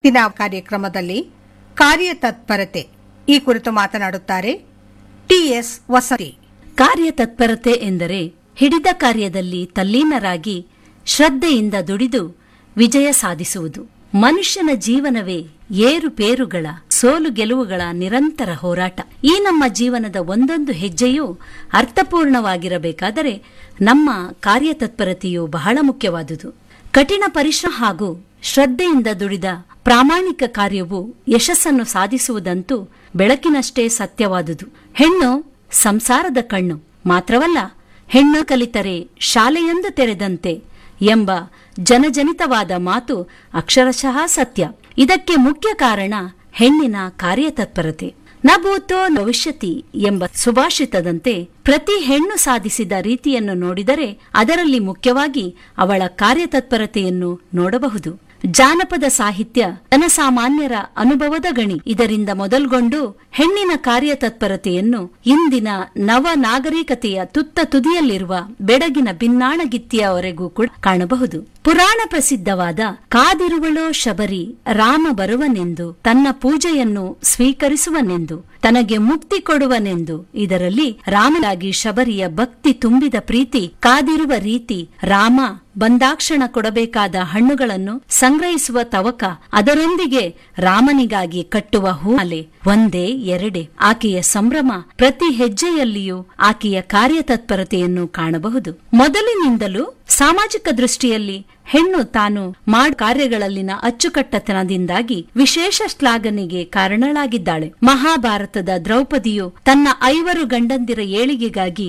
ದಿನ ಕಾರ್ಯಕ್ರಮದಲ್ಲಿ ಕಾರ್ಯತತ್ಪರತೆ ಈ ಕುರಿತು ಮಾತನಾಡುತ್ತಾರೆ ಟಿಎಸ್ ವಸತಿ ಕಾರ್ಯತತ್ಪರತೆ ಎಂದರೆ ಹಿಡಿದ ಕಾರ್ಯದಲ್ಲಿ ತಲ್ಲೀನರಾಗಿ ಶ್ರದ್ಧೆಯಿಂದ ದುಡಿದು ವಿಜಯ ಸಾಧಿಸುವುದು ಮನುಷ್ಯನ ಜೀವನವೇ ಏರುಪೇರುಗಳ ಸೋಲು ಗೆಲುವುಗಳ ನಿರಂತರ ಹೋರಾಟ ಈ ನಮ್ಮ ಜೀವನದ ಒಂದೊಂದು ಹೆಜ್ಜೆಯೂ ಅರ್ಥಪೂರ್ಣವಾಗಿರಬೇಕಾದರೆ ನಮ್ಮ ಕಾರ್ಯತತ್ಪರತೆಯು ಬಹಳ ಮುಖ್ಯವಾದುದು ಕಠಿಣ ಪರಿಶ್ರಮ ಹಾಗೂ ಶ್ರದ್ಧೆಯಿಂದ ದುಡಿದ ಪ್ರಾಮಾಣಿಕ ಕಾರ್ಯವು ಯಶಸ್ಸನ್ನು ಸಾಧಿಸುವುದಂತೂ ಬೆಳಕಿನಷ್ಟೇ ಸತ್ಯವಾದುದು ಹೆಣ್ಣು ಸಂಸಾರದ ಕಣ್ಣು ಮಾತ್ರವಲ್ಲ ಹೆಣ್ಣು ಕಲಿತರೆ ಶಾಲೆಯೊಂದು ತೆರೆದಂತೆ ಎಂಬ ಜನಜನಿತವಾದ ಮಾತು ಅಕ್ಷರಶಃ ಸತ್ಯ ಇದಕ್ಕೆ ಮುಖ್ಯ ಕಾರಣ ಹೆಣ್ಣಿನ ಕಾರ್ಯತತ್ಪರತೆ ನ ಭೂತೋ ಭವಿಷ್ಯತಿ ಎಂಬ ಸುಭಾಷಿತದಂತೆ ಪ್ರತಿ ಹೆಣ್ಣು ಸಾಧಿಸಿದ ರೀತಿಯನ್ನು ನೋಡಿದರೆ ಅದರಲ್ಲಿ ಮುಖ್ಯವಾಗಿ ಅವಳ ಕಾರ್ಯತತ್ಪರತೆಯನ್ನು ನೋಡಬಹುದು ಜಾನಪದ ಸಾಹಿತ್ಯ ಜನಸಾಮಾನ್ಯರ ಅನುಭವದ ಗಣಿ ಇದರಿಂದ ಮೊದಲ್ಗೊಂಡು ಹೆಣ್ಣಿನ ಕಾರ್ಯತತ್ಪರತೆಯನ್ನು ಇಂದಿನ ನವ ನಾಗರಿಕತೆಯ ತುತ್ತ ತುದಿಯಲ್ಲಿರುವ ಬೆಡಗಿನ ಭಿನ್ನಾಣಗಿತ್ತಿಯವರೆಗೂ ಕೂಡ ಕಾಣಬಹುದು ಪುರಾಣ ಪ್ರಸಿದ್ಧವಾದ ಕಾದಿರುವಳೋ ಶಬರಿ ರಾಮ ಬರುವನೆಂದು ತನ್ನ ಪೂಜೆಯನ್ನು ಸ್ವೀಕರಿಸುವನೆಂದು ತನಗೆ ಮುಕ್ತಿ ಕೊಡುವನೆಂದು ಇದರಲ್ಲಿ ರಾಮನಾಗಿ ಶಬರಿಯ ಭಕ್ತಿ ತುಂಬಿದ ಪ್ರೀತಿ ಕಾದಿರುವ ರೀತಿ ರಾಮ ಬಂದಾಕ್ಷಣ ಕೊಡಬೇಕಾದ ಹಣ್ಣುಗಳನ್ನು ಸಂಗ್ರಹಿಸುವ ತವಕ ಅದರೊಂದಿಗೆ ರಾಮನಿಗಾಗಿ ಕಟ್ಟುವ ಹೂಮಾಲೆ ಒಂದೇ ಎರಡೆ ಆಕೆಯ ಸಂಭ್ರಮ ಪ್ರತಿ ಹೆಜ್ಜೆಯಲ್ಲಿಯೂ ಆಕೆಯ ಕಾರ್ಯತತ್ಪರತೆಯನ್ನು ಕಾಣಬಹುದು ಮೊದಲಿನಿಂದಲೂ ಸಾಮಾಜಿಕ ದೃಷ್ಟಿಯಲ್ಲಿ ಹೆಣ್ಣು ತಾನು ಮಾಡ ಕಾರ್ಯಗಳಲ್ಲಿನ ಅಚ್ಚುಕಟ್ಟತನದಿಂದಾಗಿ ವಿಶೇಷ ಶ್ಲಾಘನೆಗೆ ಕಾರಣಳಾಗಿದ್ದಾಳೆ ಮಹಾಭಾರತದ ದ್ರೌಪದಿಯು ತನ್ನ ಐವರು ಗಂಡಂದಿರ ಏಳಿಗೆಗಾಗಿ